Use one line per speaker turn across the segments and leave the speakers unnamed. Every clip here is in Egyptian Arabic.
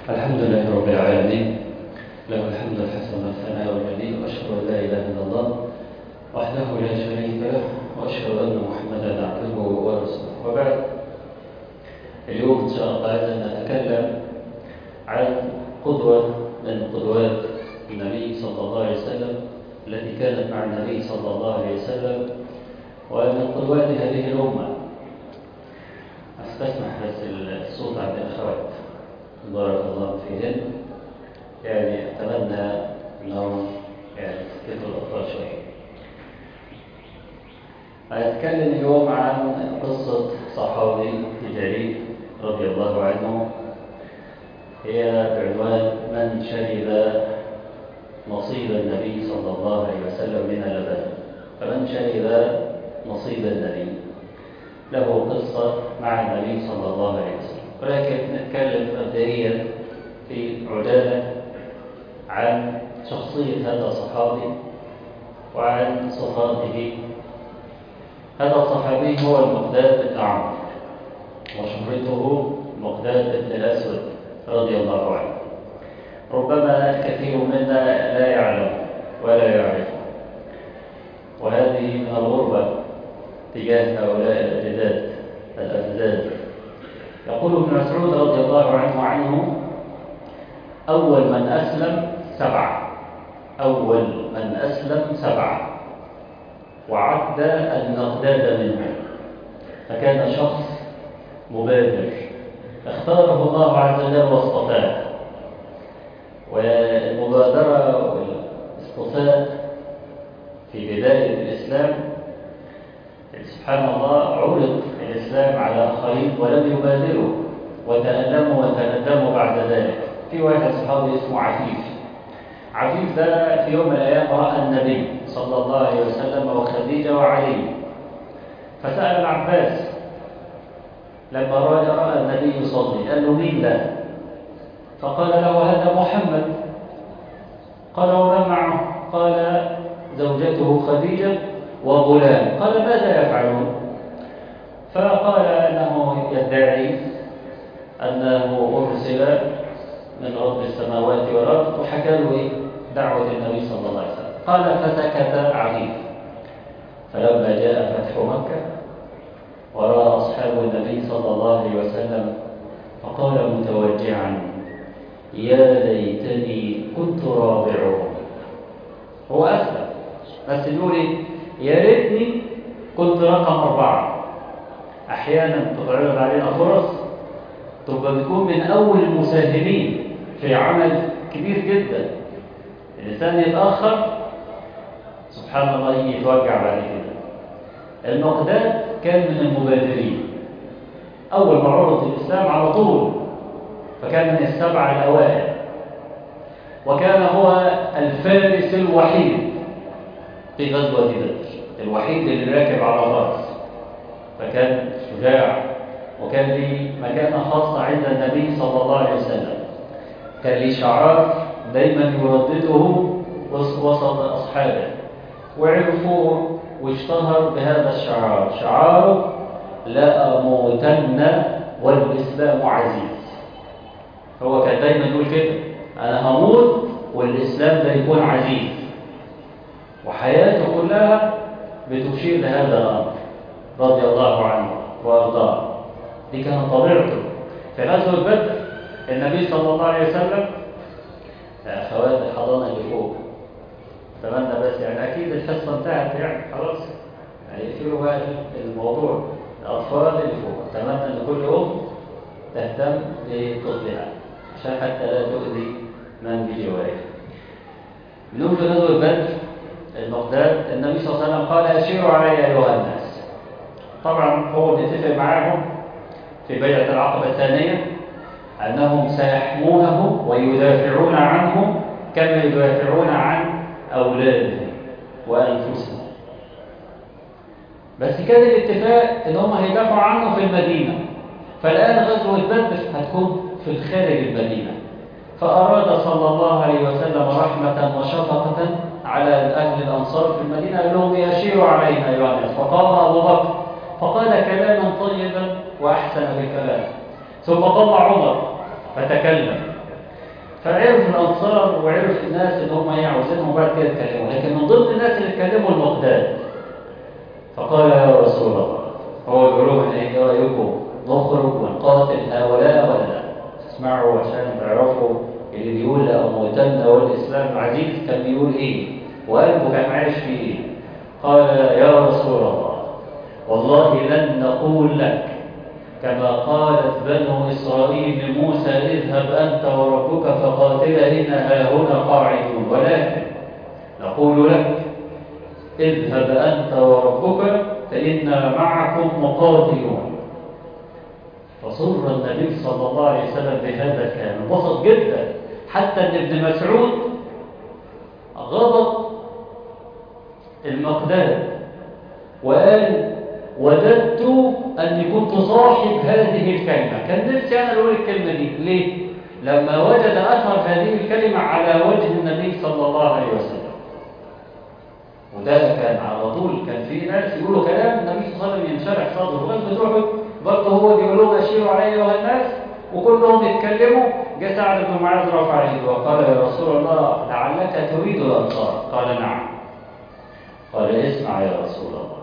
الحمد لله رب العالمين له الحمد الحسن والثناء والجميل واشهد ان لا اله الا الله وحده لا شريك له واشهد ان محمدا عبده ورسوله وبعد اليوم ان شاء الله عايز نتكلم عن قدوه من قدوات النبي صلى الله عليه وسلم التي كانت مع النبي صلى الله عليه وسلم ومن قدوات هذه الامه استسمح بس الصوت عند الاخوات بارك الله فيهن يعني اتمنى انهم يعني يسكتوا الاطفال شويه هنتكلم اليوم عن قصه صحابي جليل رضي الله عنه هي بعنوان من شرب نصيب النبي صلى الله عليه وسلم من اللبن فمن شرب نصيب النبي له قصة مع النبي صلى الله عليه وسلم ولكن نتكلم مبدئيا في عجالة عن شخصية هذا الصحابي وعن صفاته هذا الصحابي هو المقداد بن عمرو وشهرته مقداد بن الأسود رضي الله عنه ربما الكثير منا لا يعلم ولا يعرف وهذه من الغربة تجاه هؤلاء الأجداد الأجداد يقول ابن مسعود رضي الله عنه عنه أول من أسلم سبعة أول من أسلم سبعة وعد المقداد منهم فكان شخص مبادر اختاره الله عز وجل واصطفاه والمبادرة والاصطفاء في بداية الإسلام سبحان الله عرض الإسلام على آخرين ولم يبادروا وتألموا وتندموا بعد ذلك في واحد صحابي اسمه عفيف عفيف ده في يوم من الأيام رأى النبي صلى الله عليه وسلم وخديجة وعلي فسأل العباس لما رأى, رأى النبي يصلي قال له مين ده فقال له هذا محمد قال وما معه قال زوجته خديجة وغلام قال ماذا يفعلون فقال أنه يدعي أنه أرسل من رب السماوات والأرض وحكى له دعوة النبي صلى الله عليه وسلم قال فسكت عفيف فلما جاء فتح مكة ورأى أصحاب النبي صلى الله عليه وسلم فقال متوجعا يا ليتني كنت رابعهم هو أسلم بس يقول يا ريتني كنت رقم أربعة أحيانا تتعرض علينا فرص تبقى بتكون من أول المساهمين في عمل كبير جدا الإنسان يتأخر سبحان الله يجي يتوجع بعد كده المقداد كان من المبادرين أول ما عرض الإسلام على طول فكان من السبع الأوائل وكان هو الفارس الوحيد في غزوة بدر الوحيد اللي راكب على فرس فكان شجاع وكان لي مكانة خاصة عند النبي صلى الله عليه وسلم كان لي شعار دايما يردده وسط أصحابه وعرفوه واشتهر بهذا الشعار شعاره لا أموتن والإسلام عزيز هو كان دايما يقول كده أنا هموت والإسلام ده يكون عزيز وحياته كلها بتشير لهذا الأمر رضي الله عنه وأرضاه دي كانت طبيعته في غزوة بدر النبي صلى الله عليه وسلم أخوات الحضانة اللي فوق أتمنى بس يعني أكيد الحصة انتهت يعني خلاص يعني يقفلوا بقى الموضوع الأطفال اللي فوق أتمنى أن كل أم تهتم بطفلها عشان حتى لا تؤذي من بجواره بنقول في غزوة بدر المقداد النبي صلى الله عليه وسلم قال أشيروا علي أيها الناس طبعا هو بيتفق معاهم في بيعة العقبة الثانية أنهم سيحمونه ويدافعون عنه كما يدافعون عن أولادهم وأنفسهم بس كان الاتفاق ان هم هيدافعوا عنه في المدينة فالآن غزوة بدر هتكون في الخارج المدينة فأراد صلى الله عليه وسلم رحمة وشفقة على أهل الأنصار في المدينة قال لهم يشيروا علينا أيها الناس فقام أبو بكر فقال كلاما طيبا وأحسن بكلام ثم قام عمر فتكلم فعرف الأنصار وعرف الناس اللي هم ايه عاوزينهم وبعد كده اتكلموا لكن من ضمن الناس اللي اتكلموا المقداد فقال يا رسول الله هو بيقول لهم ايه رايكم نخرج ونقاتل هؤلاء ولا لا؟ اسمعوا عشان تعرفوا اللي بيقول لأموتن والإسلام عزيز كان بيقول ايه وقلبه كان عايش في ايه قال يا رسول الله والله لن نقول لك كما قالت بنو إسرائيل لموسى اذهب أنت وربك فقاتلا إنها هنا قاعدون ولكن نقول لك اذهب أنت وربك فإنا معكم مقاتلون فصر النبي صلى الله عليه وسلم بهذا الكلام انبسط جدا حتى ان ابن مسعود غضب المقداد وقال وددت أني كنت صاحب هذه الكلمة كان نفسي أنا أقول الكلمة دي ليه؟ لما وجد أثر هذه الكلمة على وجه النبي صلى الله عليه وسلم وده كان على طول كان في ناس يقولوا كلام النبي صلى الله عليه وسلم ينشرح صدره غزوة أحد برضه هو بيقول لهم أشيروا علي أيها الناس وكلهم يتكلموا جاء سعد بن معاذ رفع يده وقال يا رسول الله لعلك تريد الأنصار قال نعم قال اسمع يا رسول الله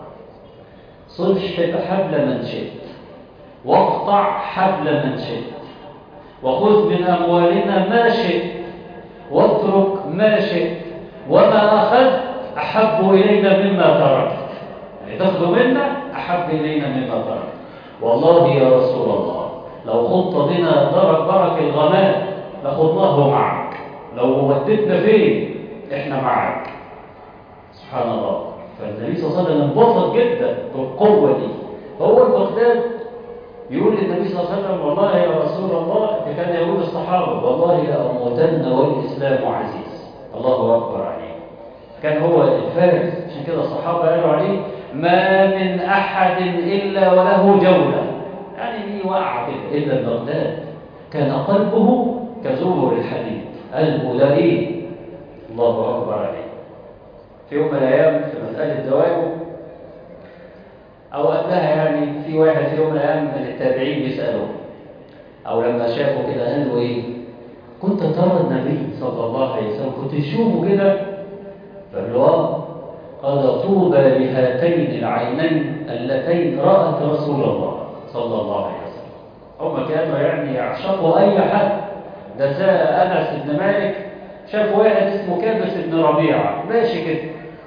صلح حبل من شئت واقطع حبل من شئت وخذ من أموالنا ما شئت واترك ما شئت وما أخذت أحب إلينا مما تركت يعني تاخذ منا أحب إلينا مما تركت والله يا رسول الله لو خضت بنا درك برك الغمام لخضناه معك لو ودتنا فين احنا معك سبحان الله فالنبي صلى الله عليه وسلم انبسط جدا بالقوة دي فهو البغداد يقول للنبي صلى الله عليه وسلم والله يا رسول الله كان يقول الصحابة والله لأموتن والإسلام عزيز الله أكبر عليه كان هو الفارس عشان كده الصحابة قالوا عليه ما من أحد إلا وله جولة يعني دي وقعة كده إلا البغداد كان قلبه كزبر الحديد قلبه ده إيه الله أكبر عليه في يوم من الأيام في مسألة زواجه أو قبلها يعني في واحد في يوم من الأيام من التابعين بيسأله أو لما شافه كده قال له إيه كنت ترى النبي صلى الله عليه وسلم كنت تشوفه كده فقال له آه قال طوبى لهاتين العينين اللتين رأت رسول الله صلى الله عليه وسلم هم كانوا يعني يعشقوا أي حد ده ساء أنس بن مالك شاف واحد اسمه كابس بن ربيعة ماشي كده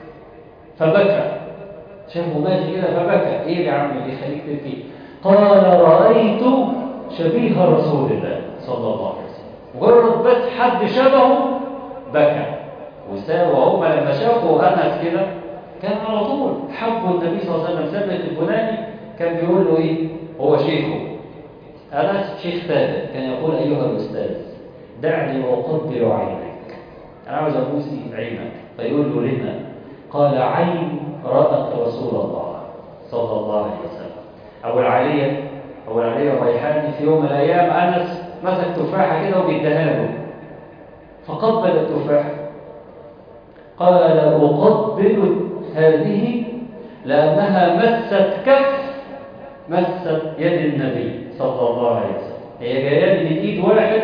فبكى شافه ماشي كده فبكى ايه يا عم اللي يخليك تبكي قال رأيت شبيه رسول الله صلى الله عليه وسلم مجرد بس حد شبهه بكى وهم لما شافوا أنس كده كان على طول حبوا النبي صلى الله عليه وسلم ثابت البناني كان بيقول له ايه هو شيخه أنس شيخ ثابت كان يقول أيها الأستاذ دعني وأقبل عينك أنا عاوز أبوس عينك فيقول له لما قال عين رأت رسول الله صلى الله عليه وسلم أبو العالية أبو العالية الريحاني في يوم من الأيام أنس مسك تفاحة كده وبيديها له فقبل التفاحة قال أقبل هذه لأنها مست كف مست يد النبي صلى الله عليه وسلم هي جايه من ايد واحد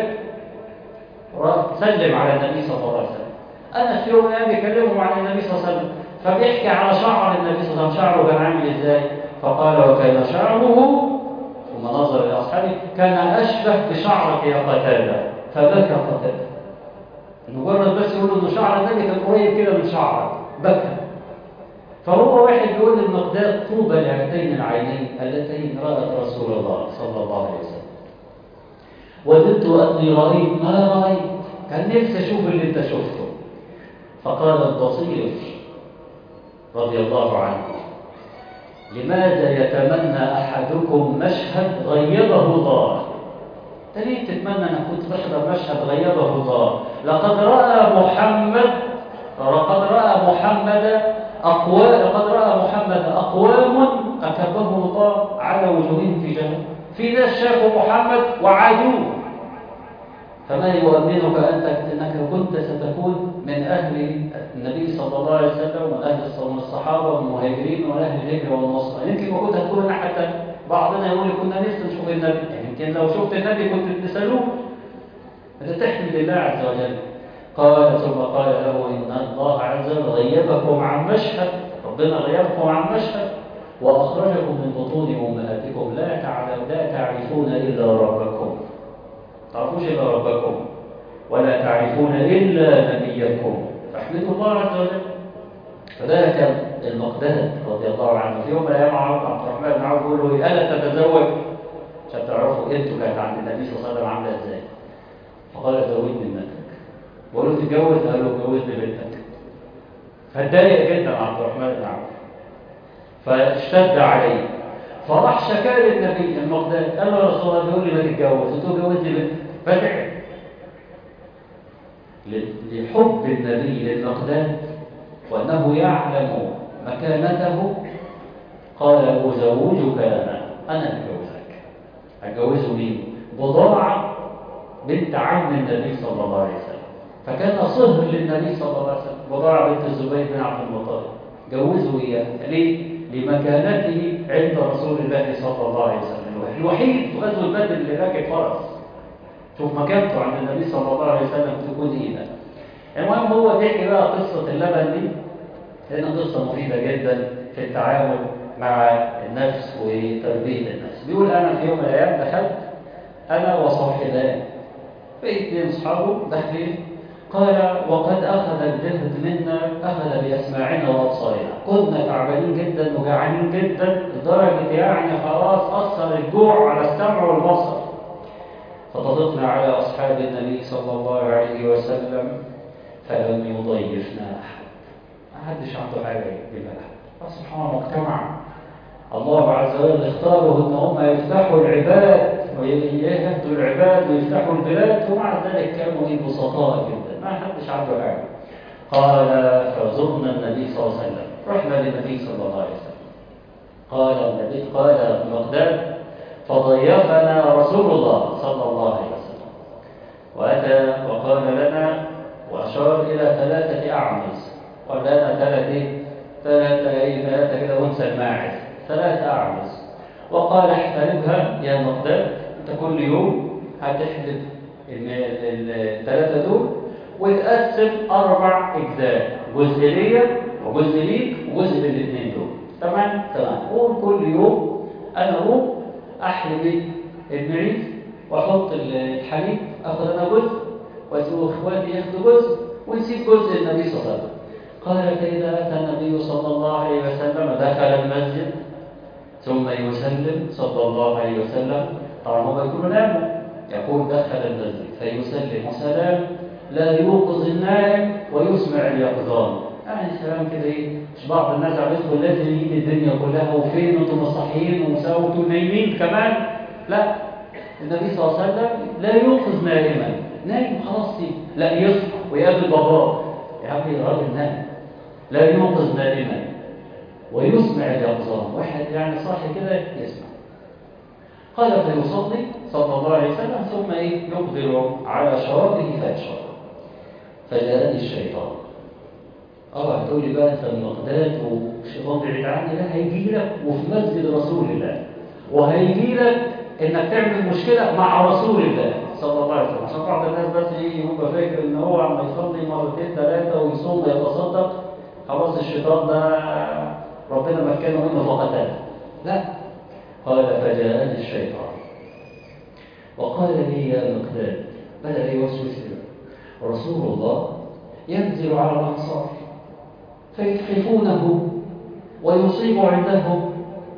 سلم على النبي صلى الله عليه وسلم أنس في يوم من الأيام بيكلمهم عن النبي صلى الله عليه وسلم فبيحكي على شعر النبي صلى الله عليه وسلم شعره كان عامل ازاي فقال وكان شعره ثم نظر الى اصحابه كان اشبه بشعرك يا قتاده فبكى قتاده مجرد بس يقول انه شعر النبي كان قريب كده من شعرك بكى فهو واحد بيقول للمقداد طوبى لهاتين العينين اللتين رأت رسول الله صلى الله عليه وسلم وددت أني رأيت ما رأيت كان نفسي أشوف اللي أنت شفته فقال البصير رضي الله عنه لماذا يتمنى أحدكم مشهد غيبه الله أنت ليه تتمنى أنك كنت تحضر مشهد غيبه الله لقد رأى محمد لقد رأى محمد أقوام لقد رأى محمد أقوام أكبهم الله على وجوههم في جهنم في ناس شافوا محمد وعادوه فما يؤمنك أنت أنك كنت ستكون من أهل النبي صلى الله عليه وسلم ومن أهل الصحابة والمهاجرين ومن أهل الهجرة والنصر يمكن ما كنت هتكون حتى بعضنا يقول كنا نفسي نشوف النبي يمكن لو شفت النبي كنت تسألوه أنت تحمد الله عز وجل قال ثم قال له إن الله عز وجل غيبكم عن مشهد ربنا غيبكم عن مشهد وأخرجكم من بطون أمهاتكم لا تعلم لا تعرفون إلا ربكم تعرفوش إلا ربكم ولا تعرفون إلا نبيكم فاحمدوا الله عز وجل فده كان المقداد رضي الله عنه في يوم من الأيام عبد الرحمن بن عوف يقول له ألا تتزوج عشان تعرفوا انتوا كانت عند النبي صلى الله عليه وسلم عامله ازاي فقال زوجني ابنتك بقول له تتجوز قال له جوزني بنتك فاتضايق جدا عبد الرحمن بن عوف فاشتد عليه فراح شكا للنبي المقداد قال له يا رسول الله بيقول لي ما تتجوز قلت له جوزني بنتك فتعب لحب النبي للمقداد وانه يعلم مكانته قال ازوجك انا انا اتجوزك اتجوزه مين بضاعه بنت عم النبي صلى الله عليه وسلم فكان صهر للنبي صلى الله عليه وسلم بضاعه بنت الزبير بن عبد المطلب جوزه اياها ليه لمكانته عند رسول الله صلى الله عليه وسلم الوحيد في غزوه بدر اللي راكب فرس شوف مكانته عند النبي صلى الله عليه وسلم تكون ايه ده المهم هو بيحكي بقى قصه اللبن دي لأنها قصة مفيدة جدا في التعامل مع النفس وتربية النفس بيقول أنا في يوم من الأيام دخلت أنا وصاحبان في اثنين أصحابه داخلين قال وقد أخذ الجهد منا أخذ بأسماعنا وأبصارنا كنا تعبانين جدا وجعانين جدا لدرجة يعني خلاص أثر الجوع على السمع والبصر فضغطنا على أصحاب النبي صلى الله عليه وسلم فلم يضيفنا أحد ما حدش عنده حاجة يجيبها سبحان الله مجتمع الله عز وجل اختاروا ان هم يفتحوا العباد ويهدوا العباد ويفتحوا البلاد ومع ذلك كانوا ايه بسطاء جدا ما حدش عنده حاجة قال فزرنا النبي صلى الله عليه وسلم رحنا للنبي صلى الله عليه وسلم قال النبي قال مقداد فضيفنا رسول الله صلى الله عليه وسلم وأتى وقال لنا وأشار إلى ثلاثة أعمز قال لنا ثلاثة ثلاثة إيه ثلاثة كده وانسى الماعز ثلاثة أعمز وقال احتربها يا مقداد أنت كل يوم هتحلب الثلاثة دول وتقسم أربع أجزاء جزء ليا وجزء ليك وجزء للاثنين دول تمام تمام قول كل يوم أنا أقوم أحلب المعيز وأحط الحليب أخذ أنا جزء وأسيب إخواتي ياخدوا جزء ونسيب جزء النبي صلى الله عليه وسلم قال فإذا أتى النبي صلى الله عليه وسلم دخل المسجد ثم يسلم صلى الله عليه وسلم طبعا هو يكون نام يقول دخل المسجد فيسلم سلام لا يوقظ النائم ويسمع اليقظان يعني سلام كده ايه مش بعض الناس عم يدخل لازم يجي الدنيا كلها وفين انتم صاحيين ومساوتوا نايمين كمان لا النبي صلى الله عليه وسلم لا يوقظ نائما نايم خلاص لا يصحى ويقابل باباه يا عمي الراجل نام لا يوقظ نائما ويسمع اليقظان واحد يعني صاحي كده يسمع قال فيصلي صلى الله عليه وسلم ثم ايه يقبل على شرابه فيشرب فجاءني الشيطان اه هتقول لي بقى انت المقداد والشيطان بعيد عني لا هيجي لك وفي مسجد رسول الله وهيجي لك انك تعمل مشكله مع رسول الله صلى الله عليه وسلم عشان بعض الناس بس يجي يبقى فاكر ان هو عم يصلي مرتين ثلاثه ويصوم ويتصدق خلاص الشيطان ده ربنا مكنه منه فقتله لا قال فجاءني الشيطان وقال لي يا مقداد بدأ يوسوس لي رسول الله ينزل على الأنصار فيتحفونه ويصيب عندهم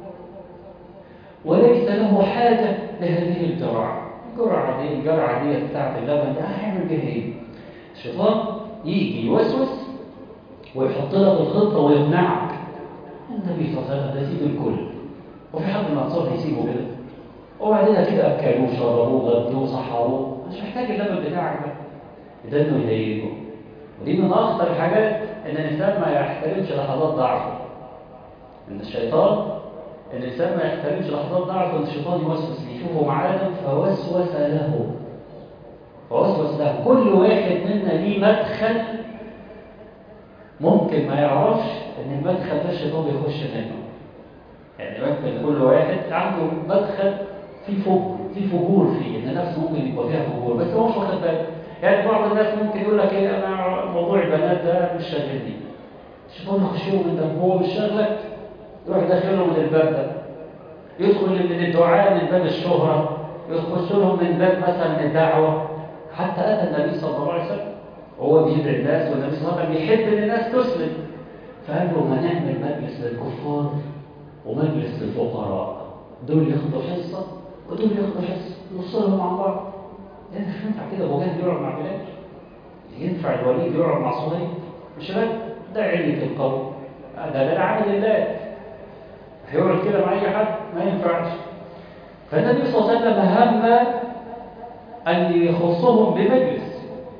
وليس له حاجة لهذه الجرعة الجرعة دي الجرعة دي بتاعت اللبن ده هيعمل بيها ايه؟ الشيطان يجي يوسوس ويحط لك الخطة ويقنعك النبي صلى الله عليه وسلم ده سيد الكل وفي حد من الأنصار هيسيبه كده وبعدين كده أكلوه شربوه غدوه صحروه مش محتاج اللبن بتاعك ده ده إنه يضايقه ودي من أخطر الحاجات إن الإنسان ما يحترمش لحظات ضعفه إن الشيطان إن الإنسان ما يحترمش لحظات ضعفه إن الشيطان يوسوس يشوفه معادن فوسوس له فوسوس له كل واحد منا ليه مدخل ممكن ما يعرفش ان المدخل ده الشيطان بيخش منه يعني ممكن كل واحد عنده مدخل فيه فوق
في فجور فيه ان نفسه ممكن يبقى فيها فجور بس هو مش واخد باله يعني بعض الناس ممكن يقول لك ايه انا موضوع البنات ده مش شاغلني الشيطان يخش من ده هو مش شاغلك يروح داخله من الباب ده يدخل من الدعاء من باب الشهرة يخش لهم من باب مثلا الدعوة حتى أتى النبي صلى الله عليه وسلم وهو بيدعي الناس والنبي صلى الله عليه وسلم يحب ان الناس تسلم فقال له ما نعمل مجلس للكفار ومجلس للفقراء دول ياخدوا حصة ودول ياخدوا حصة نوصلهم مع بعض يعني مش ينفع كده ابو جهل يقعد مع بلال ينفع الوليد يقعد مع صهيب مش ده ده علة القوم ده ده عمل الله هيقعد كده مع اي حد ما ينفعش فالنبي صلى الله عليه وسلم هم ان يخصهم بمجلس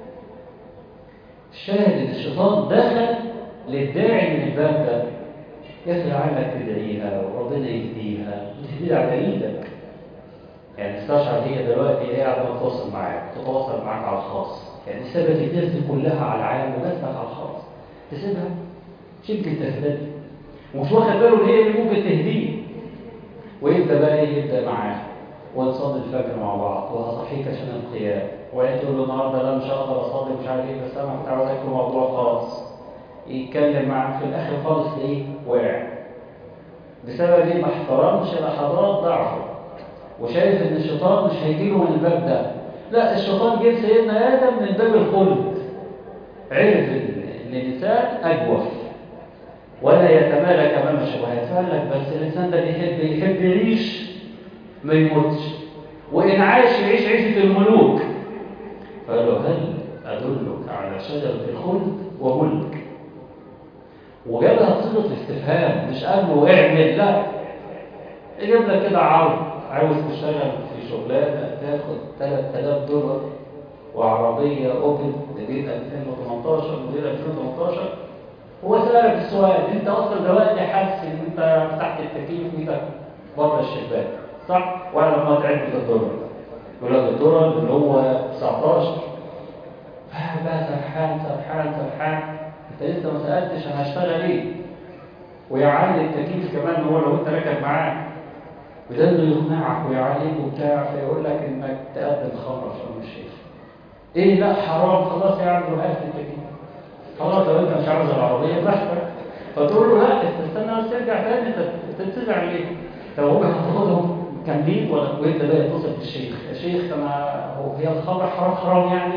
الشاهد الشيطان دخل للداعي من الباب ده يا اخي لعلك تدعيها وربنا يهديها وتهديها على ايدك يعني استشعر هي دلوقتي هي قاعده تتواصل معاك تتواصل معاك على الخاص يعني سابت الناس دي كلها على العام وناسك على الخاص تسيبها شبك تهتدي ومش واخد باله ان هي اللي ممكن تهديه ويبدا بقى ايه يبدا معاه ونصلي الفجر مع بعض وهصحيك عشان القيام وهي تقول له النهارده لا مش هقدر اصلي مش عارف ايه بس انا كنت عاوز احكي موضوع خاص يتكلم معاه في الاخر خالص ايه وقع بسبب ايه ما احترمش لحظات ضعفه وشايف ان الشيطان مش هيجي له من الباب ده لا الشيطان جه سيدنا ادم من باب الخلد عرف ان الانسان اجوف ولا يتمالك امام الشبهات فقال لك بس الانسان ده بيحب يحب يعيش ما يموتش وان عاش يعيش عيشه الملوك فقال له هل ادلك على شجره الخلد وملك وجابها صيغه استفهام مش قال له اعمل لا يجيب لك كده عرض عاوز تشتغل في شغلانه تاخد 3000 دولار وعربيه اوبن موديل 2018 موديل 2018 هو سألك السؤال انت اصلا دلوقتي حاسس ان انت فتحت التكييف وايدك بره الشباك صح؟ ولا لما تعد في الدولار يقول لك الدولار اللي هو 19 فقاعد بقى سرحان سرحان سرحان انت لسه ما سالتش انا هشتغل ايه ويعلي التكييف كمان هو لو انت راكب معاه وده انه يقنعك ويعليك وبتاع فيقول لك انك تقدم خمره في شرم الشيخ ايه لا حرام خلاص يا عم روح التكييف خلاص لو انت مش عاوز العربيه براحتك فتقول له لا استنى بس ترجع تاني انت تتسع ليه؟ طب هو هتاخدهم كاملين ولا وانت بقى تتصل بالشيخ يا شيخ انا هو هي الخمر حرام حرام يعني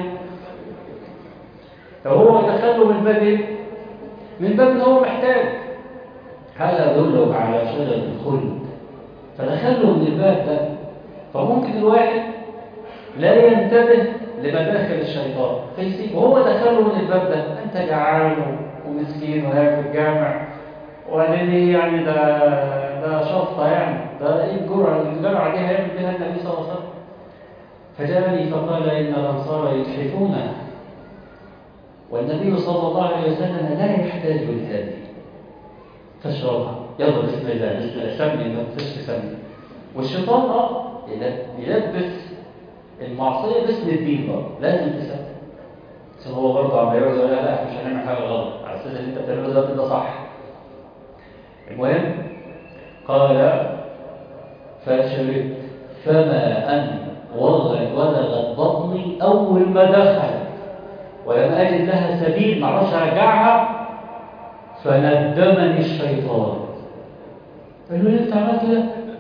طب هو دخله من باب ايه؟ من باب ان هو محتاج هل ادلك على شجر الخلد فدخله من الباب ده فممكن الواحد لا ينتبه لمداخل الشيطان فيسيب وهو دخله من الباب ده انت جعان ومسكين وهاك في الجامع وقال لي يعني ده ده شطه يعني ده ايه الجرعه الجرعه دي هيعمل بها النبي صلى الله عليه وسلم فجاءني فقال ان الانصار يتحفونه والنبي صلى الله عليه وسلم لا يحتاج لهذه فاشربها يلا بسم الله بسم الله سمي ما تنساش تسمي والشيطان اه يلبس المعصيه باسم الدين برضه لازم تسمي بس هو برضه عم يقول لا لا مش هنعمل حاجه غلط على اساس ان انت بتعمله دلوقتي ده صح المهم قال فشربت فما ان ولغت ولغت بطني اول ما دخلت ولم اجد لها سبيل ما اعرفش ارجعها فندمني الشيطان قال له ليه انت عملت ده؟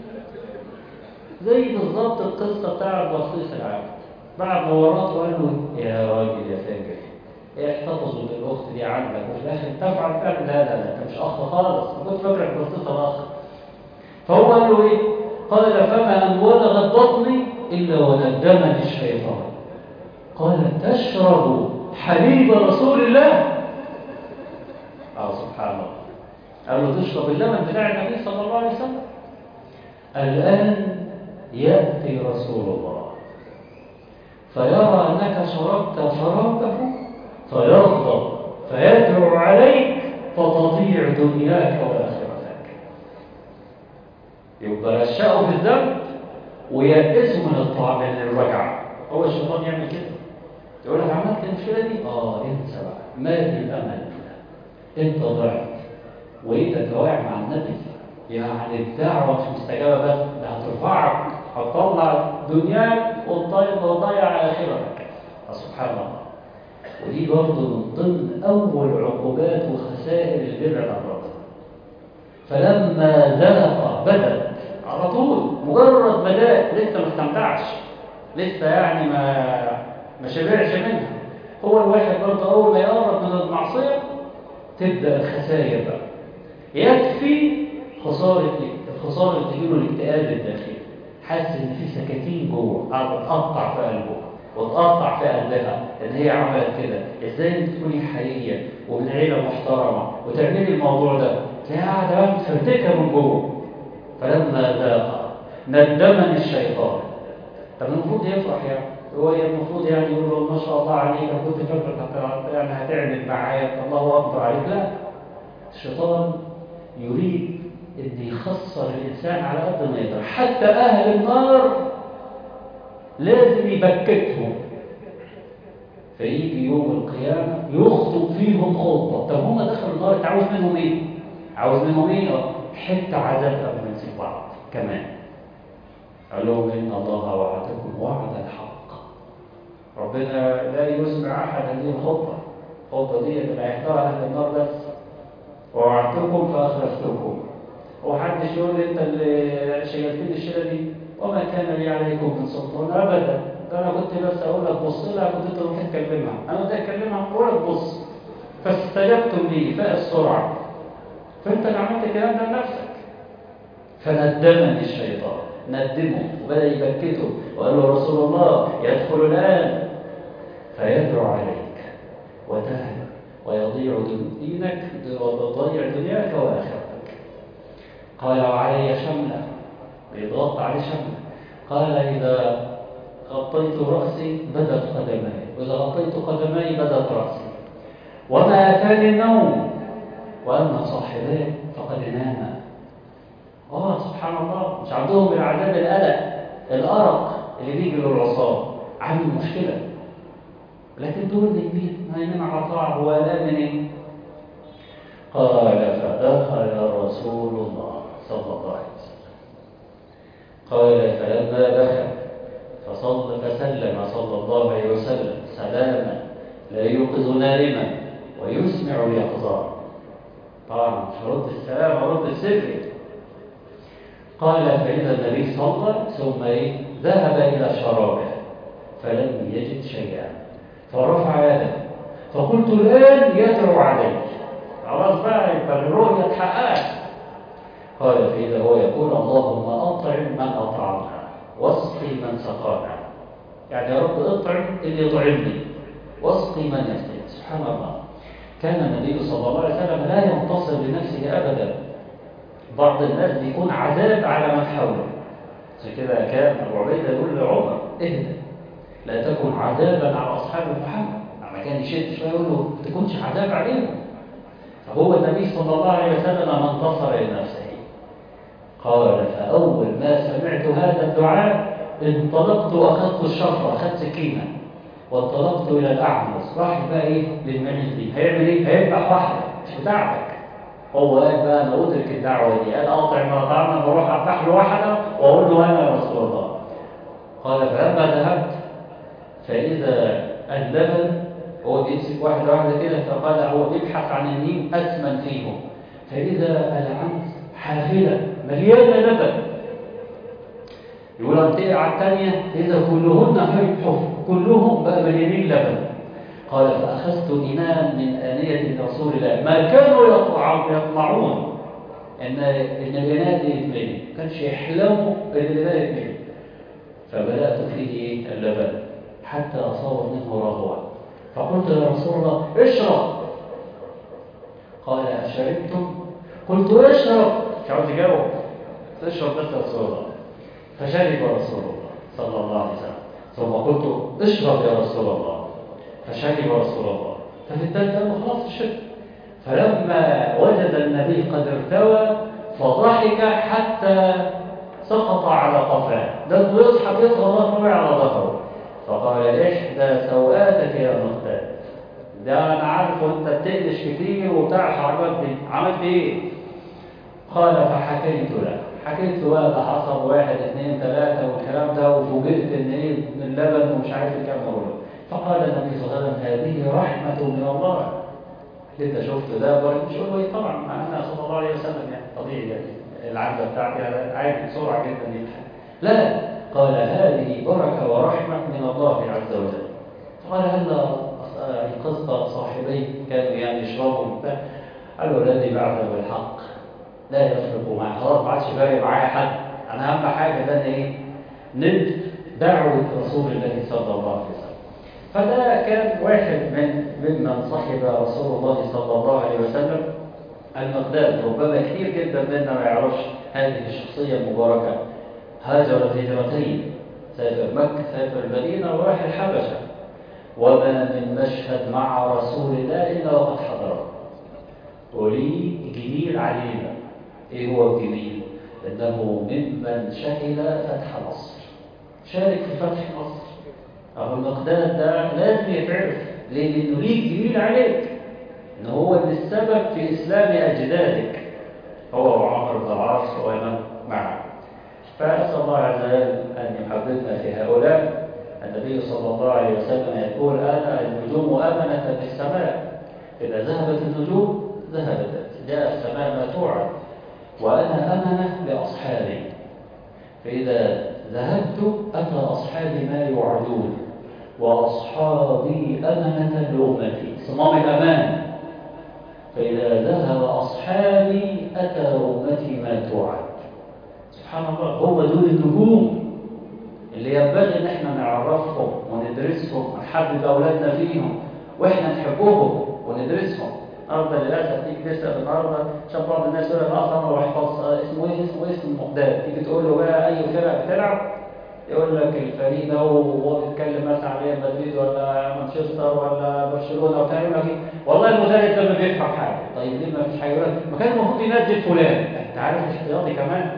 زي بالظبط القصه بتاع البصيص العابد بعد ما وراته قال له يا راجل يا فاجر احتفظوا بالاخت دي عندك وفي الاخر تفعل فعل لا لا لا انت مش اخ خالص ما كنت فاكرك بصيص الاخ فهو قال له ايه؟ قال فما ان ولغت بطني الا وندمني الشيطان قال تشرب حبيب رسول الله اه سبحان الله قال له تشرب اللبن بتاع النبي صلى الله عليه وسلم الآن يأتي رسول الله فيرى أنك شربت شرابه فيغضب فيدعو عليك فتضيع دنياك وآخرتك يبقى رشقه في الذنب ويأسه من الطعام من الرجعة هو الشيطان يعمل كده يقول لك عملت المشكلة دي؟ اه انسى بقى مات الأمل انت ضعت وايدك واقع مع النبي يعني الدعوة مش مستجابة بس ده هترفعك هتطلع دنياك وتضيع وتضيع اخرتك سبحان الله ودي برضه من ضمن اول عقوبات وخسائر البدع عن ربنا فلما ذلق بدت على طول مجرد بدات لسه ما استمتعش لسه يعني ما ما شبعش منها هو الواحد برضه اول ما يقرب من المعصيه تبدا الخسائر بقى يكفي خساره الخساره اللي تجيله الاكتئاب الداخلي حاسس ان في سكاكين جوه قاعده تقطع في قلبه وتقطع في قلبها ان هي عملت كده ازاي انت تكوني حقيقيه ومن عيله محترمه وتعملي الموضوع ده تلاقيها قاعده مفرتكه من جوه فلما ذاق ندمني الشيطان طب المفروض يفرح يعني هو المفروض يعني يقول له ما شاء الله عليك انا كنت فاكرك يعني هتعمل معايا الله اكبر عليك لا الشيطان يريد ان يخسر الانسان على قد ما يقدر حتى اهل النار لازم يبكتهم فيجي يوم القيامة يخطب فيهم خطبة طب هم دخلوا النار انت عاوز منهم ايه؟ عاوز منهم ايه؟ حتة عذاب قبل ما نسيب بعض كمان قال لهم إن الله وعدكم وعد الحق ربنا لا يسمع أحد هذه الخطبة الخطبة دي اللي هيحضرها أهل النار بس ووعدتكم فأخلفتكم وحدش يقول لي أنت اللي شيلتني الشيلة دي وما كان لي عليكم من سلطان أبدا ده أنا كنت بس أقول لك بص لها كنت أنت تروح تكلمها أنا بدي أكلمها أقول لك بص فاستجبتم لي فاء السرعة فأنت اللي عملت الكلام ده لنفسك فندمني الشيطان ندمه وبدأ يبكته وقال له رسول الله يدخل الآن فيدعو عليك وتهلك ويضيع دينك وتضيع دنياك وآخرتك قال وعلي شملة بيضغط عليه شملة قال إذا غطيت رأسي بدت قدماي وإذا غطيت قدماي بدت رأسي وما أتاني النوم وأما صاحباه فقد ناما اه سبحان الله مش عندهم العذاب القلق الارق اللي بيجي للعصاه عامل مشكله لكن دول نايمين نايمين على طاعه هو لا من ايه؟ قال فدخل رسول الله صلى الله عليه وسلم قال فلما دخل فصل فسلم صلى الله عليه وسلم سلاما لا يوقظ نائما ويسمع اليقظان طبعا مش هرد السلام هرد السر قال فإذا النبي صلى ثم إيه؟ ذهب إلى شرابه فلم يجد شيئا فرفع يده فقلت الآن يدعو عليك خلاص بقى يبقى الرؤيا اتحققت قال فإذا هو يقول اللهم أطعم من أطعمنا واسقي من سقانا يعني يا رب اطعم اللي يطعمني واسقي من يسقي سبحان الله كان النبي صلى الله عليه وسلم لا ينتصر لنفسه أبدا بعض الناس بيكون عذاب على من حوله عشان كده كان ابو عبيده يقول لعمر اهدى لا تكن عذابا على اصحاب محمد لما كان يشد شويه يقول له ما تكونش عذاب عليهم فهو النبي صلى الله عليه وسلم ما انتصر لنفسه قال فاول ما سمعت هذا الدعاء انطلقت واخذت الشفره اخذت سكينه وانطلقت الى الاعمص راح بقى ايه للمعيز دي هيعمل ايه؟ هيذبح واحده مش بتاعتك هو قال بقى انا ادرك الدعوه دي قال اقطع ما طعمنا بروح افتح له واحده واقول له انا يا رسول الله قال فلما ذهبت فاذا اللبن هو بيمسك واحده واحده كده فقال هو بيبحث عن النيم اسمن فيهم فاذا العنز حافله مليانه لبن يقول انتقل على الثانيه اذا كلهن حفظ كلهم بقى مليانين لبن قال فأخذت إناء من آنية رسول الله ما كانوا يطمعون إن إن الإناء دي يتملي ما كانش يحلموا إن الإناء يتملي فبدأت فيه اللبن حتى أصاب منه رهوة فقلت يا رسول الله اشرب قال أشربتم قلت اشرب مش عاوز يجاوب اشرب بس يا رسول الله فشرب رسول الله صلى الله عليه وسلم ثم قلت اشرب يا رسول الله فشرب رسول الله ففي الثالث قال خلاص شرب فلما وجد النبي قد ارتوى فضحك حتى سقط على قفاه ده يصحى يصحى الله على ظهره فقال احدى سوءاتك يا مختار ده انا عارف انت بتقلش كتير وبتاع الحركات دي عملت ايه؟ قال فحكيت له حكيت له بقى ده حصل واحد اثنين ثلاثة والكلام ده وفوجئت ان ايه من لبن ومش عارف الكلام ده كله فقال النبي صلى الله عليه وسلم هذه رحمة من الله اللي انت شفته ده برضه مش هو ايه طبعا انا صلى الله عليه وسلم يعني طبيعي يعني العدة بتاعتي هذا عادي بسرعة جدا يلحق لا قال هذه بركة ورحمة من الله عز وجل فقال هلا انقذت صاحبي كانوا يعني يشربوا وبتاع قال له الذي بعث بالحق لا يفرق معي خلاص ما عادش فارق معايا حد انا اهم حاجه ده ايه نلت دعوه رسول الله صلى الله عليه وسلم فده كان واحد من ممن صحب رسول الله صلى الله عليه وسلم المقداد ربما كثير جدا منا ما يعرفش هذه الشخصيه المباركه هاجر الهجرتين سافر مكه سافر المدينه وراح الحبشه وما من مشهد مع رسول الله الا وقد حضره وليه جميل علينا ايه هو الجميل انه ممن شهد فتح مصر شارك في فتح مصر اهو المقداد ده لازم يتعرف ليه لانه ليه جميل عليك ان هو اللي السبب في اسلام اجدادك هو وعمر بن العاص ومن معه فاسال الله عز وجل ان يحببنا في هؤلاء النبي صلى الله عليه وسلم يقول انا النجوم امنه بالسماء اذا ذهبت النجوم ذهبت جاء السماء ما توعد وأنا أمنة لأصحابي فإذا ذهبت أتى أصحابي ما يوعدون وأصحابي أمنة لأمتي صمام الأمان فإذا ذهب أصحابي أتى أمتي ما توعد سبحان الله هو دول النجوم اللي ينبغي ان احنا نعرفهم وندرسهم ونحبب اولادنا فيهم واحنا نحبهم وندرسهم النهارده للاسف تيجي تسال النهارده عشان بعض الناس يقول لك اصلا ما بحفظ اسمه ايه اسمه ايه اسمه المقداد تيجي تقول له بقى اي فرق بتلعب يقول لك الفريق ده وهو بيتكلم مثلا على ريال مدريد ولا مانشستر ولا برشلونه وبتاع يقول لك والله المدرب ده ما بيفهم حاجه طيب ليه ما فيش حاجه يقول لك ما كان المفروض ينزل فلان انت عارف الاحتياطي كمان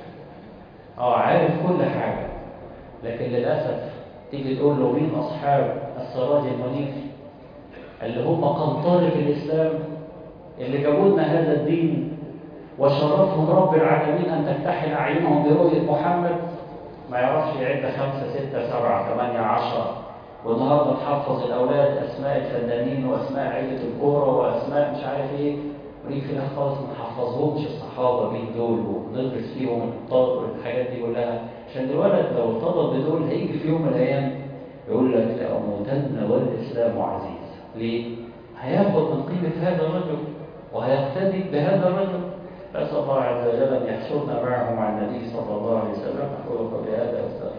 اه عارف كل حاجه لكن للاسف تيجي تقول له مين اصحاب السراج المنير اللي هم قنطرة الإسلام اللي جابوا لنا هذا الدين وشرفهم رب العالمين أن تكتحل أعينهم برؤية محمد ما يعرفش يعد خمسة ستة سبعة ثمانية عشرة والنهاردة نحفظ الأولاد أسماء الفنانين وأسماء عيلة الكورة وأسماء مش عارف إيه ونيجي في الآخر خالص ما نحفظهمش الصحابة مين دول وندرس فيهم الطب والحاجات دي كلها عشان الولد لو ارتبط بدول هيجي في يوم من الأيام يقول لك لأموتن والإسلام عزيز ليه؟ هياخد من قيمة هذا الرجل وهيقتدي بهذا الرجل نسأل الله عز وجل أن يحشرنا معه مع النبي صلى الله عليه وسلم أقول قولي هذا